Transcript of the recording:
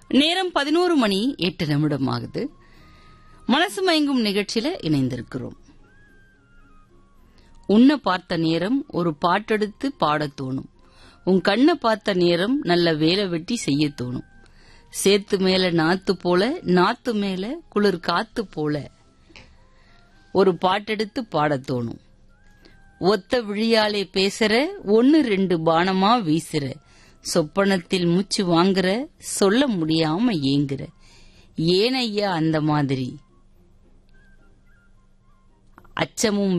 நேரம் பதினோரு மணி எட்டு நிமிடம் ஆகுது மனசு மயங்கும் நிகழ்ச்சியில இணைந்திருக்கிறோம் உன்னை பார்த்த நேரம் ஒரு பாட்டெடுத்து பாடத் தோணும் உன் கண்ணை பார்த்த நேரம் நல்ல வேலை வெட்டி செய்ய தோணும் சேத்து மேல நாத்து போல நாத்து மேல குளிர் காத்து போல ஒரு பாட்டெடுத்து பாடத் தோணும் ஒத்த விழியாலே பேசுற ஒன்னு ரெண்டு பானமா வீசுற சொப்பனத்தில் மூச்சு வாங்குற சொல்ல முடியாம ஏங்குற ஏனையா அந்த மாதிரி அச்சமும்